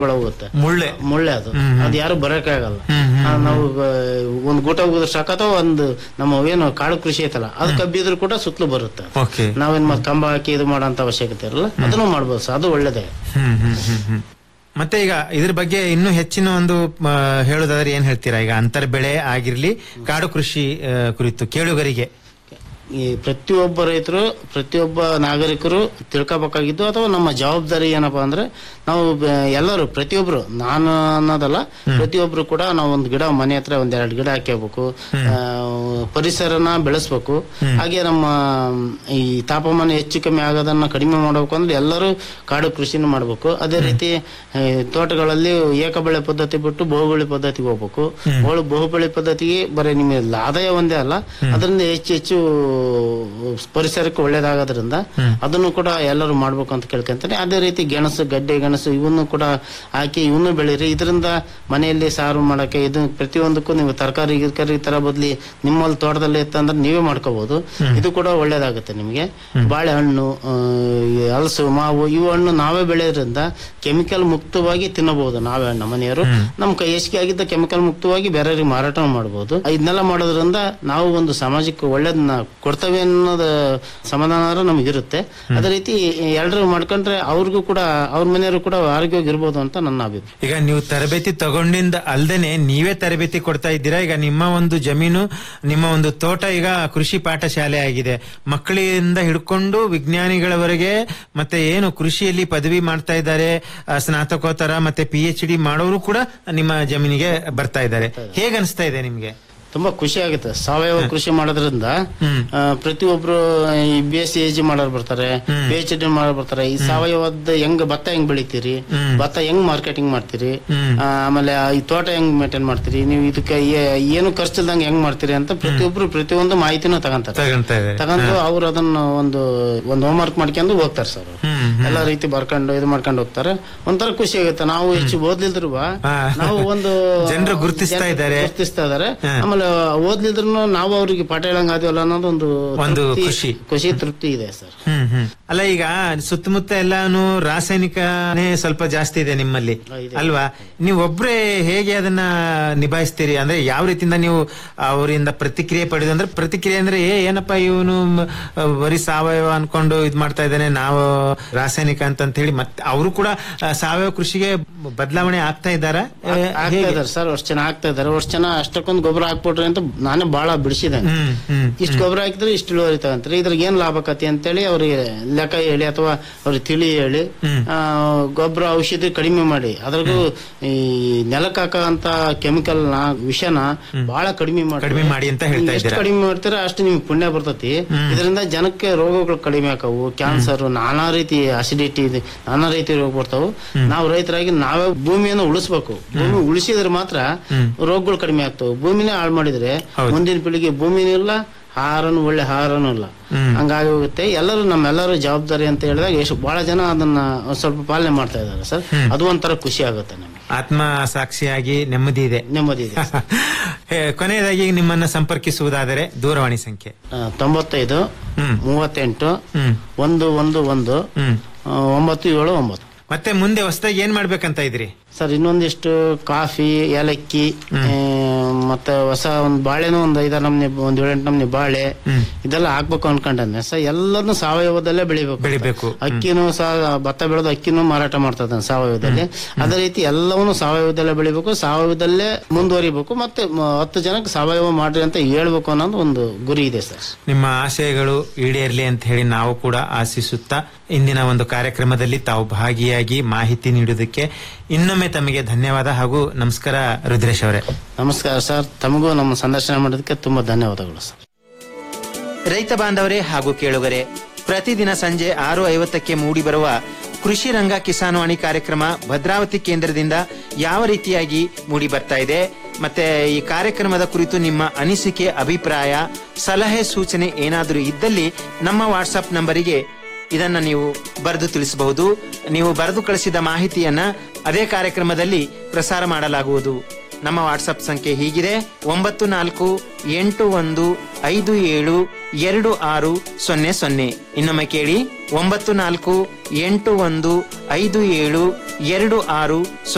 ಹೋಗುತ್ತೆ ಮುಳ್ಳೆ ಮುಳ್ಳೆ ಅದು ಅದು ಯಾರು ಬರಕ್ಕಾಗಲ್ಲ ಹ್ಮ್, ಹ್ಮ್, ಆ, ನಾವು ಆ, ಒಂದ್ ಗೂಟ ಹೋಗಿದ್ರೆ ಸಾಕು ಅಥವಾ ಒಂದು ನಮ್ಮ ಏನು ಕಾಡು ಕೃಷಿ ಐತಲ್ಲ ಅದು ಕಬ್ಬಿದ್ರು ಕೂಡ ಸುತ್ತಲೂ ಬರುತ್ತೆ ಓಕೆ ನಾವೇನ್ ಮತ್ತೆ ಕಂಬ ಹಾಕಿ ಇದು ಮಾಡೋ ಅವಶ್ಯಕತೆ ಇರಲ್ಲ ಅದನ್ನು ಮಾಡ್ಬೋದು ಸರ್ ಅದು ಒಳ್ಳೇದೇ ಹ್ಮ್ ಹ್ಮ್ ಹ್ಮ್ ಹ್ಮ್ ಮತ್ತೆ ಈಗ ಇದ್ರ ಬಗ್ಗೆ ಇನ್ನೂ ಹೆಚ್ಚಿನ ಒಂದು ಆ, ಹೇಳೋದಾದ್ರೆ ಏನ್ ಹೇಳ್ತೀರಾ ಈಗ ಅಂತರ ಬೆಳೆ ಆಗಿರ್ಲಿ ಕಾಡು ಕೃಷಿ ಆ, ಕುರಿತು ಕೇಳುಗರಿಗೆ ಈ ಪ್ರತಿಯೊಬ್ಬ ರೈತರು ಪ್ರತಿಯೊಬ್ಬ ನಾಗರಿಕರು ತಿಳ್ಕೊಬೇಕಾಗಿದ್ದು ಅಥವಾ ನಮ್ಮ ಜವಾಬ್ದಾರಿ ಏನಪ್ಪಾ ಅಂದ್ರೆ ನಾವು ಬ- ಎಲ್ಲರೂ ಪ್ರತಿಯೊಬ್ರು ನಾನು ಅನ್ನೋದಲ್ಲ ಪ್ರತಿಯೊಬ್ರು ಕೂಡ ನಾವು ಒಂದು ಗಿಡ ಮನೆ ಹತ್ರ ಒಂದ್ ಎರಡು ಗಿಡ ಹಾಕಬೇಕು ಪರಿಸರನ ಬೆಳೆಸ್ಬೇಕು ಹಾಗೆ ನಮ್ಮ ಮ್, ಈ ತಾಪಮಾನ ಹೆಚ್ಚು ಕಮ್ಮಿ ಆಗೋದನ್ನ ಕಡಿಮೆ ಮಾಡಬೇಕು ಅಂದ್ರೆ ಎಲ್ಲರೂ ಕಾಡು ಕೃಷಿನ ಮಾಡಬೇಕು ಅದೇ ರೀತಿ ಆ, ತೋಟಗಳಲ್ಲಿ ಏಕಬೆಳೆ ಪದ್ಧತಿ ಬಿಟ್ಟು ಬಹುಬೆಳೆ ಪದ್ಧತಿಗೆ ಹೋಗ್ಬೇಕು ಬಹು- ಬಹುಬೆಳೆ ಪದ್ಧತಿಗೆ ಬರೀ ನಿಮಗೆ ಆದಾಯ ಒಂದೇ ಅಲ್ಲ ಅದರಿಂದ ಹೆಚ್ಚು ಹೆಚ್ಚು ಪರಿಸರಕ್ಕೆ ಒಳ್ಳೇದಾಗೋದ್ರಿಂದ ಅದನ್ನು ಕೂಡ ಎಲ್ಲರೂ ಮಾಡ್ಬೇಕು ಅಂತ ಕೇಳ್ಕೊಂತಾರೆ ಅದೇ ರೀತಿ ಗೆಣಸು ಗಡ್ಡೆ ಗೆಣಸು ಇವನ್ನು ಕೂಡ ಹಾಕಿ ಇವನ್ನು ಬೆಳೀರಿ ಇದರಿಂದ ಮನೆಯಲ್ಲಿ ಸಾರು ಮಾಡಕ್ಕೆ ಇದು ಪ್ರತಿಯೊಂದಕ್ಕೂ ನೀವು ತರಕಾರಿ ಗಿರ್ಕಾರಿ ತರ ಬದ್ಲಿ ನಿಮ್ಮಲ್ಲಿ ತೋಟದಲ್ಲಿ ಇತ್ತಂದ್ರೆ ನೀವೇ ಮಾಡ್ಕೋಬಹುದು ಇದು ಕೂಡ ಒಳ್ಳೇದಾಗುತ್ತೆ ನಿಮಗೆ ಬಾಳೆಹಣ್ಣು ಆ, ಈ ಹಲಸು ಮಾವು ಇವು ಹಣ್ಣು ನಾವೇ ಬೆಳೆಯೋದ್ರಿಂದ ಕೆಮಿಕಲ್ ಮುಕ್ತವಾಗಿ ತಿನ್ನಬಹುದು ನಾವೇ ಹಣ್ಣು ಮನೆಯವರು ನಮ್ ಕೈ ಹೆಚ್ಚಿಗೆ ಆಗಿದ್ದ ಕೆಮಿಕಲ್ ಮುಕ್ತವಾಗಿ ಬೇರೆಯವ್ರಿಗೆ ಮಾರಾಟ ಮಾಡಬಹುದು ಇದನ್ನೆಲ್ಲ ಮಾಡೋದ್ರಿಂದ ನಾವು ಒಂದು ಸಮಾಜಕ್ಕೆ ಒಳ್ಳೇದನ್ನ ಕೊಡ್ತೇವೆ ಅನ್ನೋದು ಸಮಾಧಾನ ನಮಗಿರುತ್ತೆ ಅದೇ ರೀತಿ ಎಲ್ಲರೂ ಮಾಡ್ಕೊಂಡ್ರೆ ಅವ್ರಿಗೂ ಕೂಡ ಅವ್ರ ಮನೆಯವರು ಕೂಡ ಆರೋಗ್ಯವಾಗಿರ್ಬೋದು ಅಂತ ನನ್ನ ಅಭಿಪ್ರಾಯ ಈಗ ನೀವು ತರಬೇತಿ ತಗೊಂಡಿಂದ ಅಲ್ದೇನೆ ನೀವೇ ತರಬೇತಿ ಕೊಡ್ತಾ ಇದ್ದೀರಾ ಈಗ ನಿಮ್ಮ ಒಂದು ಜಮೀನು ನಿಮ್ಮ ಒಂದು ತೋಟ ಈಗ ಕೃಷಿ ಪಾಠಶಾಲೆ ಆಗಿದೆ ಮಕ್ಕಳಿಂದ ಹಿಡ್ಕೊಂಡು ವಿಜ್ಞಾನಿಗಳವರೆಗೆ ಮತ್ತೆ ಏನು ಕೃಷಿಯಲ್ಲಿ ಪದವಿ ಮಾಡ್ತಾ ಇದ್ದಾರೆ ಆ, ಸ್ನಾತಕೋತ್ತರ ಮತ್ತೆ ಪಿ ಎಚ್ ಡಿ ಮಾಡೋರು ಕೂಡ ನಿಮ್ಮ ಜಮೀನಿಗೆ ಬರ್ತಾ ಇದ್ದಾರೆ ಹೇಗೆ ಅನಿಸ್ತಾ ಇದೆ ನಿಮ್ಗೆ ತುಂಬಾ ಖುಷಿ ಆಗುತ್ತೆ ಸಾವಯವ ಕೃಷಿ ಮಾಡೋದ್ರಿಂದ ಆ, ಪ್ರತಿಯೊಬ್ರು ಈ ಬಿ ಎಸ್ ಸಿ ಎಜ್ ಮಾಡೋರು ಬರ್ತಾರೆ ಪಿ ಎಚ್ ಡಿ ಮಾಡೋರು ಬರ್ತಾರೆ ಈ ಸಾವಯವದ ಹೆಂಗ್ ಭತ್ತ ಹೆಂಗ್ ಬೆಳಿತೀರಿ ಭತ್ತ ಹೆಂಗ್ ಮಾರ್ಕೆಟಿಂಗ್ ಮಾಡ್ತೀರಿ ಆ, ಆಮೇಲೆ ಆ, ಈ ತೋಟ ಹೆಂಗ್ ಮೇಂಟೈನ್ ಮಾಡ್ತೀರಿ ನೀವು ಇದಕ್ಕೆ ಏ- ಏನು ಖರ್ಚಿಲ್ದಂಗೆ ಹೆಂಗ್ ಮಾಡ್ತೀರಿ ಅಂತ ಪ್ರತಿಯೊಬ್ರು ಪ್ರತಿಯೊಂದು ಮಾಹಿತಿನೂ ತಗೊಂತಾರೆ ತಗೊಂತಾ ಇದ್ದಾರೆ ತಗೊಂಡು ಅವ್ರು ಅದನ್ನ ಒಂದು ಒಂದು ಹೋಮ್ವರ್ಕ್ ಮಾಡ್ಕೊಂಡು ಹೋಗ್ತಾರೆ ಸರ್ ಹ್ಮ್ ಎಲ್ಲ ರೀತಿ ಬರ್ಕೊಂಡು ಇದು ಮಾಡ್ಕೊಂಡು ಹೋಗ್ತಾರೆ ಒಂಥರ ಖುಷಿ ಆಗುತ್ತೆ ನಾವು ಹೆಚ್ಚು ಓದ್ಲಿಲ್ದ್ರು ಹಾ. ನಾವು ಒಂದು ಜನ್ರು ಗುರುತಿಸ್ತಾ ಜನ್ರು ಇದ್ದಾರೆ. ಗುರುತಿಸ್ತಾ ಇದಾರೆ ಹಾ. ಆಮೇಲೆ ಓದ್ಲಿದ್ರು ನಾವು ಅವ್ರಿಗೆ ಪಾಠ ಹೇಳಂಗ್ ಆದಿವಲ್ಲ ಅನ್ನೋದು ಒಂದು ಒಂದು ತೃಪ್ತಿ- ಖುಷಿ. ಖುಷಿ ತೃಪ್ತಿ ಇದೆ ಸರ್ ಹ್ಮ್ ಹ್ಮ್ ಅಲ್ಲ ಈಗ ಸುತ್ತಮುತ್ತ ಎಲ್ಲಾನು ರಾಸಾಯನಿಕನೇ ಸ್ವಲ್ಪ ಜಾಸ್ತಿ ಇದೆ ನಿಮ್ಮಲ್ಲಿ ಇದೆ. ಅಲ್ವಾ ನೀವು ಒಬ್ರೇ ಹೇಗೆ ಅದನ್ನ ನಿಭಾಯಿಸ್ತೀರಿ ಅಂದ್ರೆ ಯಾವ ರೀತಿಯಿಂದ ನೀವು ಅವರಿಂದ ಪ್ರತಿಕ್ರಿಯೆ ಪಡೆದು ಅಂದ್ರೆ ಪ್ರತಿಕ್ರಿಯೆ ಅಂದ್ರೆ ಏ ಏನಪ್ಪ ಇವನು ಬರೀ ಸಾವಯವ ಅನ್ಕೊಂಡು ಇದ್ ಮಾಡ್ತಾ ಇದ್ದಾನೆ ನಾವು ರಾಸಾಯನಿಕ ಅಂತ ಅಂತ ಹೇಳಿ ಮತ್ತೆ ಅವರು ಕೂಡ ಆ, ಸಾವಯವ ಕೃಷಿಗೆ ಬದಲಾವಣೆ ಆಗ್ತಾ ಇದ್ದಾರಾ ಏ, ಆಗ್ತಾ ಹೇಗೆ? ಇದಾರೆ ಸರ್ ವರ್ಷ ಜನ ಆಗ್ತಾ ಇದಾರೆ ವರ್ಷ ಜನ ಅಷ್ಟಕ್ಕೊಂದು ಗೊಬ್ಬರ ಹಾಕ್ಬಿಟ್ರಿ ಅಂತ ನಾನೇ ಬಹಳ ಬಿಡಿಸಿದ್ದೇನೆ ಹ್ಮ್ ಹ್ಮ್ ಇಷ್ಟು ಗೊಬ್ಬರ ಹಾಕಿದ್ರೆ ಇಷ್ಟು ಇಳುವರಿ ತಗಂತಾರೆ ಇದ್ರಾಗ ಏನ್ ಲಾಭ ಆಕತಿ ಅಂತೇಳಿ ಅವ್ರಿಗೆ ಲೆಕ್ಕ ಹೇಳಿ ಅಥವಾ ಅವ್ರಿಗೆ ತಿಳಿ ಹೇಳಿ ಆ, ಗೊಬ್ಬರ ಔಷಧಿ ಕಡಿಮೆ ಮಾಡಿ ಅದ್ರಾಗೂ ಈ ನೆಲಕ್ಕೆ ಹಾಕಂತ ಕೆಮಿಕಲ್ ನ ವಿಷನ ಬಹಳ ಕಡಿಮೆ ಮಾಡಿ ಕಡಿಮೆ ಮಾಡಿ ಅಂತ ಹೇಳ್ತಾ ಎಷ್ಟು ಇದ್ದೀರಾ. ಕಡಿಮೆ ಮಾಡ್ತೀರಾ ಅಷ್ಟು ನಿಮ್ಗೆ ಪುಣ್ಯ ಬರ್ತತಿ ಇದರಿಂದ ಜನಕ್ಕೆ ರೋಗಗಳು ಕಡಿಮೆ ಆಕವು ಕ್ಯಾನ್ಸರ್ ನಾನಾ ರೀತಿ ಅಸಿಡಿಟಿ ನಾನಾ ರೀತಿ ರೋಗ ಬರ್ತಾವು ನಾವು ರೈತರಾಗಿ ನಾವೇ ಭೂಮಿಯನ್ನು ಉಳಿಸ್ಬೇಕು ಭೂಮಿ ಉಳಿಸಿದ್ರೆ ಮಾತ್ರ ರೋಗಗಳು ಕಡಿಮೆ ಆಗ್ತವೆ ಭೂಮಿನೇ ಹಾಳು ಮಾಡಿದ್ರೆ ಹೌದು. ಮುಂದಿನ ಪೀಳಿಗೆ ಭೂಮಿನೂ ಇಲ್ಲ ಹಾರನು ಒಳ್ಳೆ ಹಾರನು ಇಲ್ಲ ಹಂಗಾಗಿ ಹೋಗುತ್ತೆ ಎಲ್ಲರೂ ನಮ್ಮೆಲ್ಲರೂ ಜವಾಬ್ದಾರಿ ಅಂತ ಹೇಳಿದಾಗ ಎಷ್ಟು ಬಹಳ ಜನ ಅದನ್ನ ಒಂದ್ ಸ್ವಲ್ಪ ಪಾಲನೆ ಮಾಡ್ತಾ ಇದ್ದಾರೆ ಸರ್ ಅದು ಒಂಥರ ಖುಷಿ ಆಗುತ್ತೆ ನಮಗೆ ಆತ್ಮ ಸಾಕ್ಷಿಯಾಗಿ ನೆಮ್ಮದಿ ಇದೆ ನೆಮ್ಮದಿ ಇದೆ ಸರ್. ಹೇ, ಕೊನೆಯದಾಗಿ ನಿಮ್ಮನ್ನ ಸಂಪರ್ಕಿಸುವುದಾದರೆ ದೂರವಾಣಿ ಸಂಖ್ಯೆ ಆ, ತೊಂಬತ್ತೈದು ಹ್ಮ್. ಮೂವತ್ತೆಂಟು ಹ್ಮ್ ಒಂದು ಒಂದು ಒಂದು ಹ್ಮ್ ಆ, ಒಂಬತ್ತು ಏಳು ಒಂಬತ್ತು ಮತ್ತೆ ಮುಂದೆ ಹೊಸದಾಗಿ ಏನ್ ಮಾಡ್ಬೇಕಂತ ಇದ್ರಿ ಸರ್ ಇನ್ನೊಂದಿಷ್ಟು ಕಾಫಿ ಏಲಕ್ಕಿ ಆ, ಮತ್ತೆ ಹೊಸ ಒಂದು ಬಾಳೆನೂ ಒಂದು ಐದಾರು ನಮ್ನಿ ಒಂದ್ ಏಳೆಂಟು ನಮ್ನಿ ಬಾಳೆ ಹ್ಮ್. ಇದೆಲ್ಲ ಹಾಕ್ಬೇಕು ಅನ್ಕೊಂಡೆ ಸರ್ ಎಲ್ಲರನ್ನು ಸಾವಯವದಲ್ಲೇ ಬೆಳಿಬೇಕು ಬೆಳಿಬೇಕು. ಅಕ್ಕಿನೂ ಸಹ ಭತ್ತ ಬೆಳೆದು ಅಕ್ಕಿನೂ ಮಾರಾಟ ಮಾಡ್ತಾ ಇದ್ದಾನೆ ಸಾವಯವದಲ್ಲಿ ಅದೇ ರೀತಿ ಎಲ್ಲವನ್ನೂ ಸಾವಯವದಲ್ಲೇ ಬೆಳಿಬೇಕು ಸಾವಯವದಲ್ಲೇ ಮುಂದುವರಿಬೇಕು ಮತ್ತೆ ಮ- ಹತ್ತು ಜನಕ್ಕೆ ಸಾವಯವ ಮಾಡ್ರಿ ಅಂತ ಹೇಳ್ಬೇಕು ಅನ್ನೋದು ಒಂದು ಗುರಿ ಇದೆ ಸರ್ ನಿಮ್ಮ ಆಶಯಗಳು ಈಡೇರ್ಲಿ ಅಂತ ಹೇಳಿ ನಾವು ಕೂಡ ಆಶಿಸುತ್ತಾ ಇಂದಿನ ಒಂದು ಕಾರ್ಯಕ್ರಮದಲ್ಲಿ ತಾವು ಭಾಗಿಯಾಗಿ ಮಾಹಿತಿ ನೀಡುವುದಕ್ಕೆ ಇನ್ನೊಮ್ಮೆ ತಮಗೆ ಧನ್ಯವಾದ ಹಾಗೂ ನಮಸ್ಕಾರ ರುದ್ರೇಶ್ ಅವರೇ ನಮಸ್ಕಾರ ಸರ್ ತಮಗೂ ನಮ್ಮ ಸಂದರ್ಶನ ಮಾಡೋದಕ್ಕೆ ತುಂಬಾ ಧನ್ಯವಾದಗಳು ಸರ್ ರೈತ ಬಾಂಧವರೇ ಹಾಗೂ ಕೇಳುಗರೆ ಪ್ರತಿದಿನ ಸಂಜೆ ಆರು ಐವತ್ತಕ್ಕೆ ಮೂಡಿಬರುವ ಕೃಷಿ ರಂಗ ಕಿಸಾನ್ವಾಣಿ ಕಾರ್ಯಕ್ರಮ ಭದ್ರಾವತಿ ಕೇಂದ್ರದಿಂದ ಯಾವ ರೀತಿಯಾಗಿ ಮೂಡಿ ಬರ್ತಾ ಇದೆ ಮತ್ತೆ ಈ ಕಾರ್ಯಕ್ರಮದ ಕುರಿತು ನಿಮ್ಮ ಅನಿಸಿಕೆ ಅಭಿಪ್ರಾಯ ಸಲಹೆ ಸೂಚನೆ ಏನಾದರೂ ಇದ್ದಲ್ಲಿ ನಮ್ಮ ವಾಟ್ಸ್ಆಪ್ ನಂಬರಿಗೆ ಇದನ್ನ ನೀವು ಬರೆದು ತಿಳಿಸಬಹುದು ನೀವು ಬರೆದು ಕಳಿಸಿದ ಮಾಹಿತಿಯನ್ನ ಅದೇ ಕಾರ್ಯಕ್ರಮದಲ್ಲಿ ಪ್ರಸಾರ ಮಾಡಲಾಗುವುದು ನಮ್ಮ ವಾಟ್ಸಪ್ ಸಂಖ್ಯೆ ಹೀಗಿದೆ ಒಂಬತ್ತು ನಾಲ್ಕು ಎಂಟು ಒಂದು ಐದು ಏಳು ಎರಡು ಆರು ಸೊನ್ನೆ ಸೊನ್ನೆ ಇನ್ನೊಮ್ಮೆ ಕೇಳಿ ಒಂಬತ್ತು ನಾಲ್ಕು ಎಂಟು ಒಂದು ಐದು ಏಳು ಎರಡು ಆರು